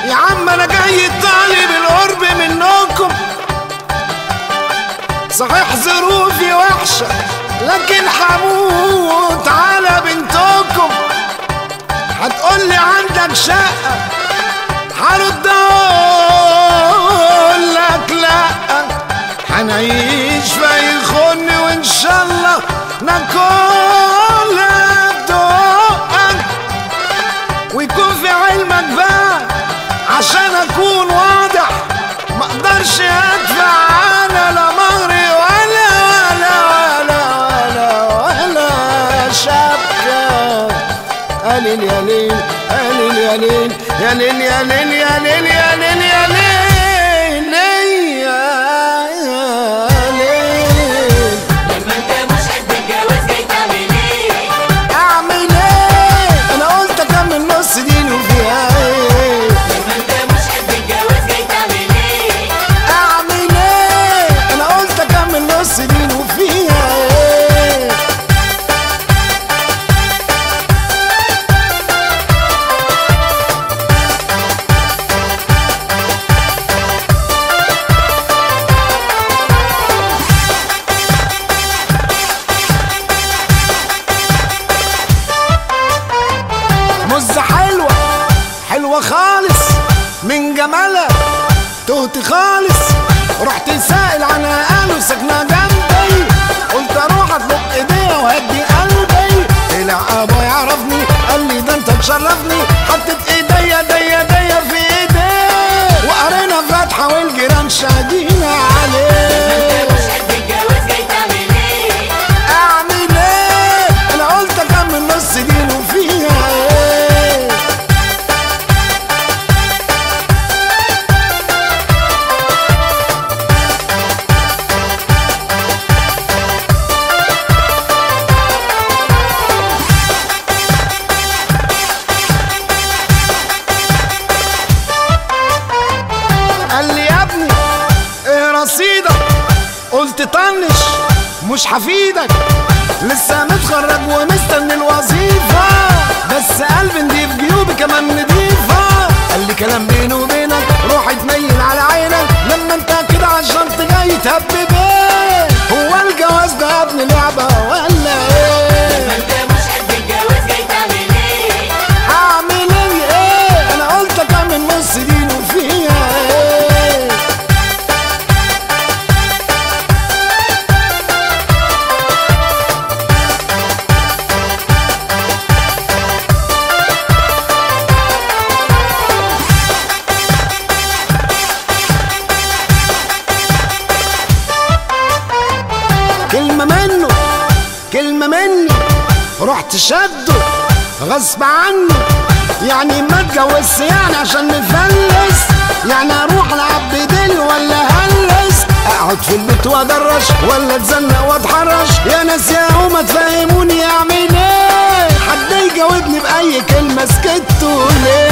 يا عم انا جاي طالب القرب منكم صحيح ظروفي وحشة لكن هموت على بنتكم هتقولي عندك شقة هرد اقول لك لا هنعيش في خن وان شاء الله ناكل دقك ويكون في علمك بقى عشان اكون واضح ما اقدرش ادفع انا لا مهري ولا ولا ولا ولا ولا شبكه قليل يا ليل قليل يا ليل يا ليل يا ليل يا ليل يا ليل يا ليل يا ليل لما انت مش قد الجواز جاي تعمل ايه اعمل ايه انا قلت اكمل نص دين وفيها ايه لما انت مش قد الجواز جاي تعمل ايه اعمل ايه انا قلت اكمل نص دين وفيها ايه مزة حلوة حلوة خالص من جمالها تهت خالص رحت سائل عنها قالوا ساكنة جنبي قلت اروح اطلب ايديها وهدي قلبي طلع ابا يعرفني قال لي ده انت تشرفني حطيت ايديا ديا ديا في ايديه وقرينا فاتحة والجيران شاهدين عليه مش قد الجواز جاي تعمل ايه اعمل ايه انا قلت اكمل نص دين وفيها ايه قال لي يا ابني ايه رصيدك قلت طنش مش هفيدك لسه متخرج ومستني الوظيفة بس قلبي نضيف جيوبي كمان نضيفة قال لي كلام بيني وبينك روح اتنيل على عينك لما انت كده عالشنط جاي تهبب ايه هو الجواز ده يا ابني لعبة ولا ايه لما انت مش قد الجواز جاي تعمل ايه هعمل ايه ايه انا قلت اكمل نص دين وفيها ايه كلمة منه كلمة مني رحت شده غصب عني يعني ما اتجوزش يعني عشان نفلس يعني اروح العب بديل ولا هلس اقعد في البيت وادرش ولا اتزنق واتحرش يا ناس يا هما تفهموني اعمل ايه حد يجاوبني باي كلمه سكتوا ليه